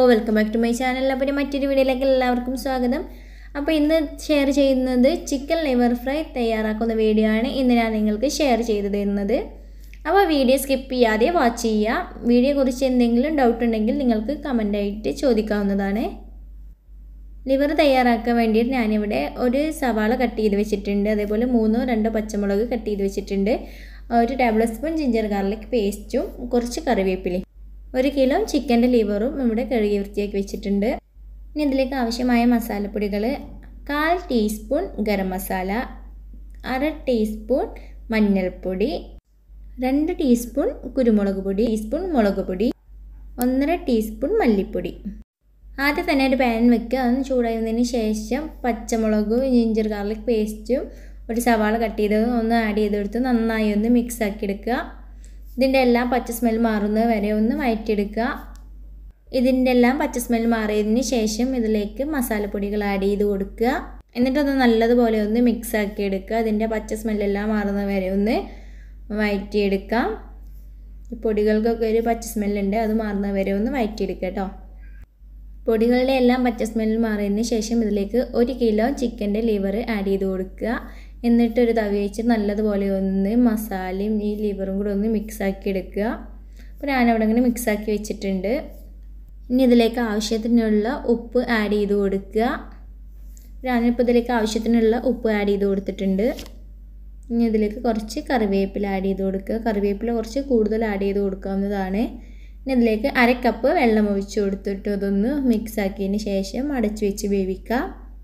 welcome back to my channel അപ്പോൾ മറ്റൊരു വീഡിയോയിലേക്ക് എല്ലാവർക്കും സ്വാഗതം അപ്പോൾ ഇന്ന് ഷെയർ ചെയ്യുന്നത് ചിക്കൻ ലിവർ ഫ്രൈ തയ്യാറാക്കുന്ന വീഡിയോ ആണ് ഇന്ന് ഞാൻ നിങ്ങൾക്ക് ഷെയർ ചെയ്തു തരുന്നത് അപ്പോൾ വീഡിയോ സ്കിപ്പ് ചെയ്യാതെ വാച്ച് ചെയ്യുക വീഡിയോയെക്കുറിച്ച് എന്തെങ്കിലും ഡൗട്ട് ഉണ്ടെങ്കിൽ നിങ്ങൾക്ക് കമൻ്റായിട്ട് ചോദിക്കാവുന്നതാണ് ലിവർ തയ്യാറാക്കാൻ വേണ്ടിയിട്ട് ഞാനിവിടെ ഒരു സവാള കട്ട് ചെയ്ത് വെച്ചിട്ടുണ്ട് അതേപോലെ മൂന്നോ രണ്ടോ പച്ചമുളക് കട്ട് ചെയ്ത് വെച്ചിട്ടുണ്ട് ഒരു ടേബിൾ സ്പൂൺ ജിഞ്ചർ ഗാർലിക് പേസ്റ്റും കുറച്ച് കറിവേപ്പിലയും ഒരു കിലോ ചിക്കൻ്റെ ലിവറും ഇവിടെ കഴുകി വൃത്തിയാക്കി വെച്ചിട്ടുണ്ട് ഇനി ഇതിലേക്ക് ആവശ്യമായ മസാലപ്പൊടികൾ കാൽ ടീസ്പൂൺ ഗരം മസാല അര ടീസ്പൂൺ മഞ്ഞൾപ്പൊടി രണ്ട് ടീസ്പൂൺ കുരുമുളക് പൊടി ടീസ്പൂൺ മുളക് പൊടി ഒന്നര ടീസ്പൂൺ മല്ലിപ്പൊടി ആദ്യം തന്നെ ഒരു പാൻ വെക്കുക അതൊന്ന് ചൂടായതിന് ശേഷം പച്ചമുളകും ജിഞ്ചർ ഗാർലിക് പേസ്റ്റും ഒരു സവാള കട്ട് ചെയ്തത് ഒന്ന് ആഡ് ചെയ്തെടുത്ത് നന്നായി ഒന്ന് മിക്സ് ആക്കി എടുക്കുക ഇതിൻ്റെ എല്ലാം പച്ച സ്മെൽ മാറുന്നത് വരെ ഒന്ന് വഴറ്റിയെടുക്കുക ഇതിൻ്റെ എല്ലാം പച്ച സ്മെൽ മാറിയതിന് ശേഷം ഇതിലേക്ക് മസാലപ്പൊടികൾ ആഡ് ചെയ്ത് കൊടുക്കുക എന്നിട്ടൊന്ന് നല്ലതുപോലെ ഒന്ന് മിക്സ് ആക്കി എടുക്കുക അതിൻ്റെ പച്ച സ്മെല്ലെല്ലാം മാറുന്നത് വരെ ഒന്ന് വഴറ്റിയെടുക്കാം പൊടികൾക്കൊക്കെ ഒരു പച്ച സ്മെല്ലുണ്ട് അത് മാറുന്നത് വരെ ഒന്ന് വഴറ്റിയെടുക്കുക കേട്ടോ പൊടികളുടെ എല്ലാം പച്ച സ്മെൽ മാറിയതിന് ശേഷം ഇതിലേക്ക് ഒരു കിലോ ചിക്കൻ്റെ ലിവർ ആഡ് ചെയ്ത് കൊടുക്കുക എന്നിട്ട് ഒരു തവി വെച്ച് നല്ലതുപോലെ ഒന്ന് മസാലയും ഈ ലിവറും കൂടെ ഒന്ന് മിക്സ് ആക്കി എടുക്കുക അപ്പോൾ ഞാനവിടെ ഇങ്ങനെ മിക്സ് ആക്കി വെച്ചിട്ടുണ്ട് ഇനി ഇതിലേക്ക് ആവശ്യത്തിനുള്ള ഉപ്പ് ആഡ് ചെയ്ത് കൊടുക്കുക ഞാനിപ്പോൾ ഇതിലേക്ക് ആവശ്യത്തിനുള്ള ഉപ്പ് ആഡ് ചെയ്ത് കൊടുത്തിട്ടുണ്ട് ഇനി ഇതിലേക്ക് കുറച്ച് കറിവേപ്പില ആഡ് ചെയ്ത് കൊടുക്കുക കറിവേപ്പില കുറച്ച് കൂടുതൽ ആഡ് ചെയ്ത് കൊടുക്കാവുന്നതാണ് ഇനി ഇതിലേക്ക് അര കപ്പ് വെള്ളം ഒഴിച്ച് കൊടുത്തിട്ട് അതൊന്ന് മിക്സ് ആക്കിയതിന് ശേഷം അടച്ചു വെച്ച് വേവിക്കുക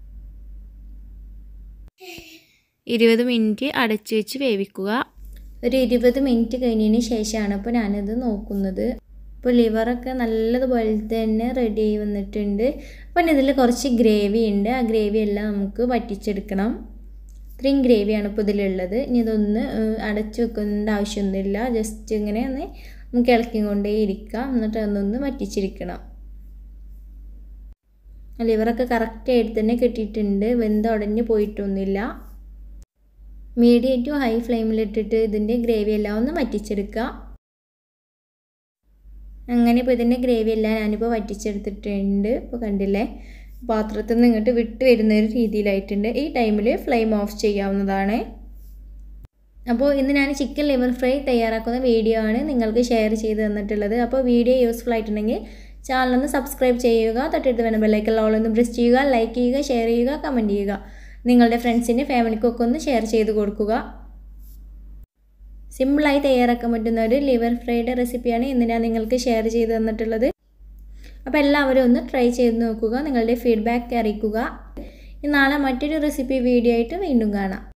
ഇരുപത് മിനിറ്റ് അടച്ചു വെച്ച് വേവിക്കുക ഒരു ഇരുപത് മിനിറ്റ് കഴിഞ്ഞതിന് ശേഷമാണ് ഇപ്പോൾ ഞാനിത് നോക്കുന്നത് ഇപ്പോൾ ലിവറൊക്കെ നല്ലതുപോലെ തന്നെ റെഡി ആയി വന്നിട്ടുണ്ട് അപ്പം ഇതിൽ കുറച്ച് ഗ്രേവി ഉണ്ട് ആ ഗ്രേവി എല്ലാം നമുക്ക് വറ്റിച്ചെടുക്കണം ഇത്രയും ഗ്രേവിയാണ് ഇപ്പോൾ ഇതിലുള്ളത് ഇനി ഇതൊന്ന് അടച്ചു വെക്കേണ്ട ആവശ്യമൊന്നുമില്ല ജസ്റ്റ് ഇങ്ങനെ ഒന്ന് നമുക്ക് ഇളക്കിക്കൊണ്ടേ ഇരിക്കാം എന്നിട്ട് അതൊന്ന് വറ്റിച്ചിരിക്കണം ലിവറൊക്കെ കറക്റ്റായിട്ട് തന്നെ കിട്ടിയിട്ടുണ്ട് വെന്ത് ഉടഞ്ഞ് പോയിട്ടൊന്നുമില്ല മീഡിയം ടു ഹൈ ഫ്ലെയിമിലിട്ടിട്ട് ഇതിൻ്റെ ഗ്രേവി എല്ലാം ഒന്ന് വറ്റിച്ചെടുക്കുക അങ്ങനെ ഇപ്പോൾ ഇതിൻ്റെ ഗ്രേവി എല്ലാം ഞാനിപ്പോൾ വറ്റിച്ചെടുത്തിട്ടുണ്ട് ഇപ്പോൾ കണ്ടില്ലേ പാത്രത്തിൽ നിന്ന് ഇങ്ങോട്ട് വിട്ട് വരുന്ന ഒരു രീതിയിലായിട്ടുണ്ട് ഈ ടൈമിൽ ഫ്ലെയിം ഓഫ് ചെയ്യാവുന്നതാണ് അപ്പോൾ ഇന്ന് ഞാൻ ചിക്കൻ ലിവർ ഫ്രൈ തയ്യാറാക്കുന്ന വീഡിയോ ആണ് നിങ്ങൾക്ക് ഷെയർ ചെയ്ത് തന്നിട്ടുള്ളത് അപ്പോൾ വീഡിയോ യൂസ്ഫുൾ ആയിട്ടുണ്ടെങ്കിൽ ചാനലൊന്ന് സബ്സ്ക്രൈബ് ചെയ്യുക തൊട്ടടുത്ത് വേണം ബെല്ലൈക്കൽ ഓളൊന്ന് പ്രസ് ചെയ്യുക ലൈക്ക് ചെയ്യുക ഷെയർ ചെയ്യുക കമൻറ്റ് ചെയ്യുക നിങ്ങളുടെ ഫ്രണ്ട്സിന് ഫാമിലിക്കൊക്കെ ഒന്ന് ഷെയർ ചെയ്ത് കൊടുക്കുക സിമ്പിളായി തയ്യാറാക്കാൻ പറ്റുന്ന ഒരു ലിവർ ഫ്രൈയുടെ റെസിപ്പിയാണ് ഇന്ന് ഞാൻ നിങ്ങൾക്ക് ഷെയർ ചെയ്ത് തന്നിട്ടുള്ളത് അപ്പോൾ എല്ലാവരും ഒന്ന് ട്രൈ ചെയ്ത് നോക്കുക നിങ്ങളുടെ ഫീഡ്ബാക്ക് അറിയിക്കുക നാളെ മറ്റൊരു റെസിപ്പി വീഡിയോ ആയിട്ട് വീണ്ടും കാണാം